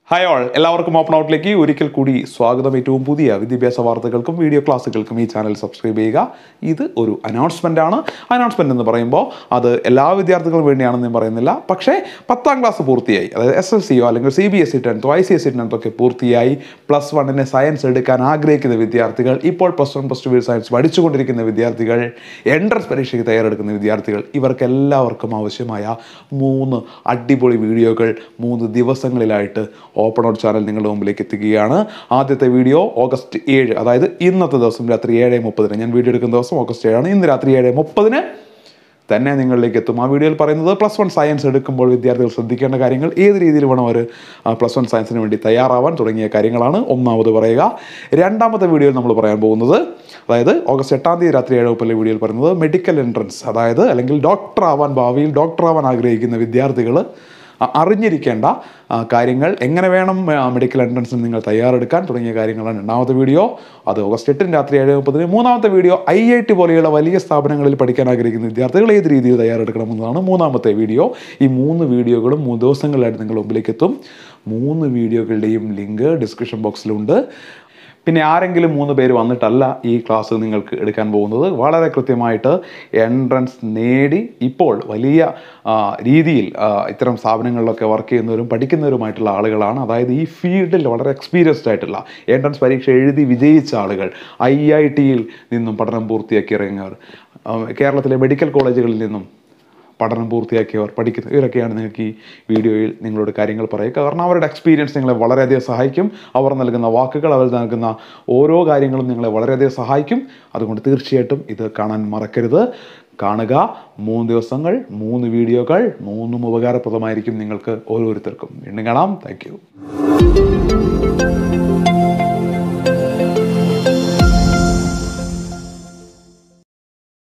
hi all എല്ലാവർക്കും open ഔട്ടിലേക്ക് ഒരിക്കൽ കൂടി സ്വാഗതം ഏറ്റവും പുതിയ വിദ്യാഭ്യാസ വാർത്തകൾക്കും വീഡിയോ ക്ലാസ്സുകൾക്കും ഈ ചാനൽ സബ്സ്ക്രൈബ് ചെയ്യുക ഇത് ഒരു അനൗൺസ്മെൻ്റ് ആണ് അനൗൺസ്മെൻ്റ് എന്ന് പറയുമ്പോൾ അത് എല്ലാ വിദ്യാർത്ഥികൾക്കും വേണ്ടിയാണെന്ന് ഞാൻ പറയുന്നില്ല പക്ഷേ പത്താം ക്ലാസ് പൂർത്തിയായി അതായത് എസ് എൽ സിയോ അല്ലെങ്കിൽ സി ബി എസ് സി ടെൻത്തോ ഐ സി എസ് സി ടെൻത്തോ ഒക്കെ പൂർത്തിയായി പ്ലസ് വണ്ണിന് സയൻസ് എടുക്കാൻ ആഗ്രഹിക്കുന്ന വിദ്യാർത്ഥികൾ ഇപ്പോൾ plus one plus two science പഠിച്ചുകൊണ്ടിരിക്കുന്ന വിദ്യാർത്ഥികൾ എൻട്രൻസ് പരീക്ഷയ്ക്ക് തയ്യാറെടുക്കുന്ന വിദ്യാർത്ഥികൾ ഇവർക്കെല്ലാവർക്കും ആവശ്യമായ മൂന്ന് അടിപൊളി വീഡിയോകൾ മൂന്ന് ദിവസങ്ങളിലായിട്ട് ഓപ്പൺ ഔട്ട് ചാനൽ നിങ്ങളുടെ മുമ്പിലേക്ക് എത്തിക്കുകയാണ് ആദ്യത്തെ വീഡിയോ ഓഗസ്റ്റ് ഏഴ് അതായത് ഇന്നത്തെ ദിവസം രാത്രി ഏഴ് മുപ്പതിന് ഞാൻ വീഡിയോ എടുക്കുന്ന ദിവസം ഓഗസ്റ്റ് ഏഴാണ് ഇന്ന് രാത്രി ഏഴ് മുപ്പതിന് തന്നെ നിങ്ങളിലേക്ക് എത്തും ആ വീഡിയോയിൽ പറയുന്നത് പ്ലസ് വൺ സയൻസ് എടുക്കുമ്പോൾ വിദ്യാർത്ഥികൾ ശ്രദ്ധിക്കേണ്ട കാര്യങ്ങൾ ഏത് രീതിയിൽ വേണം അവർ പ്ലസ് വൺ സയൻസിന് വേണ്ടി തയ്യാറാവാൻ തുടങ്ങിയ കാര്യങ്ങളാണ് ഒന്നാമത് പറയുക രണ്ടാമത്തെ വീഡിയോയിൽ നമ്മൾ പറയാൻ പോകുന്നത് അതായത് ഓഗസ്റ്റ് എട്ടാം തീയതി രാത്രി ഏഴ് മുപ്പതിലെ വീഡിയോയിൽ പറയുന്നത് മെഡിക്കൽ എൻട്രൻസ് അതായത് അല്ലെങ്കിൽ ഡോക്ടർ ആവാൻ ഭാവിയിൽ ഡോക്ടർ ആവാൻ ആഗ്രഹിക്കുന്ന വിദ്യാർത്ഥികൾ അ- അറിഞ്ഞിരിക്കേണ്ട ആ, കാര്യങ്ങൾ എങ്ങനെ വേണം ആ, മെഡിക്കൽ എൻട്രൻസിന് നിങ്ങൾ തയ്യാറെടുക്കാൻ തുടങ്ങിയ കാര്യങ്ങളാണ് രണ്ടാമത്തെ വീഡിയോ അത് ഓഗസ്റ്റ് എട്ടിന് രാത്രി ഏഴ് മുപ്പതിന് മൂന്നാമത്തെ വീഡിയോ ഐ ഐ ടി പോലെയുള്ള വലിയ സ്ഥാപനങ്ങളിൽ പഠിക്കാൻ ആഗ്രഹിക്കുന്ന വിദ്യാർത്ഥികൾ ഏത് രീതിയിൽ തയ്യാറെടുക്കണമെന്നതാണ് മൂന്നാമത്തെ വീഡിയോ ഈ മൂന്ന് വീഡിയോകളും മൂന്ന് ദിവസങ്ങളിലായിട്ട് നിങ്ങളുടെ മുമ്പിലേക്ക് എത്തും മൂന്ന് വീഡിയോകളുടെയും ലിങ്ക് ഡിസ്ക്രിപ്ഷൻ ബോക്സിലുണ്ട് പിന്നെ ആരെങ്കിലും മൂന്ന് പേര് വന്നിട്ടല്ല ഈ ക്ലാസ് നിങ്ങൾക്ക് എടുക്കാൻ പോകുന്നത് വളരെ കൃത്യമായിട്ട് എൻട്രൻസ് നേടി ഇപ്പോൾ വലിയ ആ, രീതിയിൽ ആ, ഇത്തരം സ്ഥാപനങ്ങളിലൊക്കെ വർക്ക് ചെയ്യുന്നവരും പഠിക്കുന്നവരുമായിട്ടുള്ള ആളുകളാണ് അതായത് ഈ ഫീൽഡിൽ വളരെ എക്സ്പീരിയൻസ്ഡ് ആയിട്ടുള്ള എൻട്രൻസ് പരീക്ഷ എഴുതി വിജയിച്ച ആളുകൾ ഐ ഐ ടിയിൽ നിന്നും പഠനം പൂർത്തിയാക്കി ഇറങ്ങിയവർ ആ, കേരളത്തിലെ മെഡിക്കൽ കോളേജുകളിൽ നിന്നും പഠനം പൂർത്തിയാക്കിയവർ പഠിക്കുന്ന ഇവരൊക്കെയാണ് നിങ്ങൾക്ക് ഈ വീഡിയോയിൽ നിങ്ങളോട് കാര്യങ്ങൾ പറയുക കാരണം അവരുടെ എക്സ്പീരിയൻസ് നിങ്ങളെ വളരെയധികം സഹായിക്കും അവർ നൽകുന്ന വാക്കുകൾ അവർ നൽകുന്ന ഓരോ കാര്യങ്ങളും നിങ്ങളെ വളരെയധികം സഹായിക്കും അതുകൊണ്ട് തീർച്ചയായിട്ടും ഇത് കാണാൻ മറക്കരുത് കാണുക മൂന്ന് ദിവസങ്ങൾ മൂന്ന് വീഡിയോകൾ മൂന്നും ഉപകാരപ്രദമായിരിക്കും നിങ്ങൾക്ക് ഓരോരുത്തർക്കും വീണ്ടും കാണാം താങ്ക്